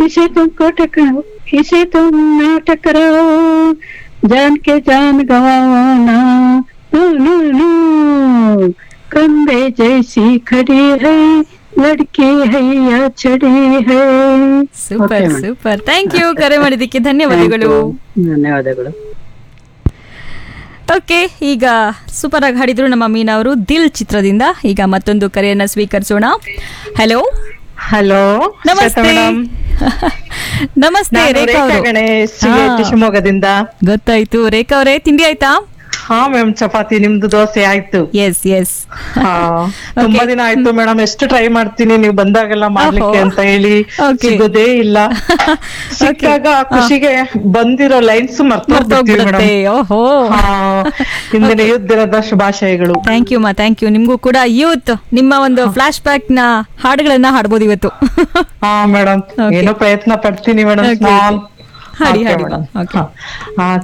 इसे तुमको टकराओ इसे तुम ना टकराओ जान के जान गवाओ ना नो नो नो कंधे जैसी खड़ी है लड़की है या छड़ी है super Okay, madam. Super thank you ಕರೆ ಮಾಡಿದ್ದಕ್ಕೆ ಧನ್ಯವಾದಗಳು Thank you. ಧನ್ಯವಾದಗಳು ಓಕೆ ಈಗ ಸೂಪರ್ ಆಗಿ ಹಾಡಿದ್ರು ನಮ್ಮ ಮೀನಾ ಅವರು ದಿಲ್ ಚಿತ್ರದಿಂದ ಈಗ ಮತ್ತೊಂದು ಕರೆಯನ್ನ ಸ್ವೀಕರಿಸೋಣ ಹಲೋ ಹಲೋ ನಮಸ್ತೆ ನಮಸ್ತೆ ರೇಖಾ ಅವರು ಗಣೇಶ್ ಹಾ. ಶಿವಮೊಗ್ಗದಿಂದ ಗೊತ್ತಾಯ್ತು ರೇಖಾ ಅವರೇ ತಿಂಡಿ ಆಯ್ತಾ ಹಾ ಮ್ಯಾಮ್ ಚಪಾತಿ ನಿಮ್ದು ದೋಸೆ ಆಯ್ತು ಎಸ್ ಎಸ್ ಹಾ ತುಂಬಾ ದಿನ ಆಯ್ತು ಮೇಡಮ್ ಎಷ್ಟು ಟ್ರೈ ಮಾಡ್ತೀನಿ ನೀವು ಬಂದಾಗೆಲ್ಲ ಮಾಡ್ಲಿಕ್ಕೆ ಓಹೋ. ಅಂತ ಹೇಳಿ Okay. ಸಿಗೋದೇ ಇಲ್ಲ ಸಿಕ್ಕಾಗ ಆ ಖುಷಿಗೆ ಬಂದಿರೋ ಲೈನ್ಸ್ ಮರ್ತೋಗ್ಬಿಡ್ತೀವಿ ಮರ್ತೋಗ್ಬಿಡುತ್ತೆ ಮೇಡಮ್ ಓಹೋ ಹಾ ಹಿಂದಿನ ಯುದ್ಧ ದಿನದ ಶುಭಾಶಯಗಳು ಥ್ಯಾಂಕ್ ಯು ಮಾ ಥ್ಯಾಂಕ್ ಯು ನಿಮ್ಗೂ ಕೂಡ ಯೂತ್ ನಿಮ್ಮ ಒಂದು ಫ್ಲಾಶ್ ಬ್ಯಾಕ್ ನ ಹಾಡುಗಳನ್ನ ಹಾಡ್ಬೋದು ಇವತ್ತು ಹಾ ಮೇಡಮ್ Okay. ಏನೋ ಪ್ರಯತ್ನ ಪಡ್ತೀನಿ ಮೇಡಮ್ Okay, ಸ್ಮಾಲ್ ಹಾಡಿ, ಹಾಡಿ, ma'am. Okay. ಹಾ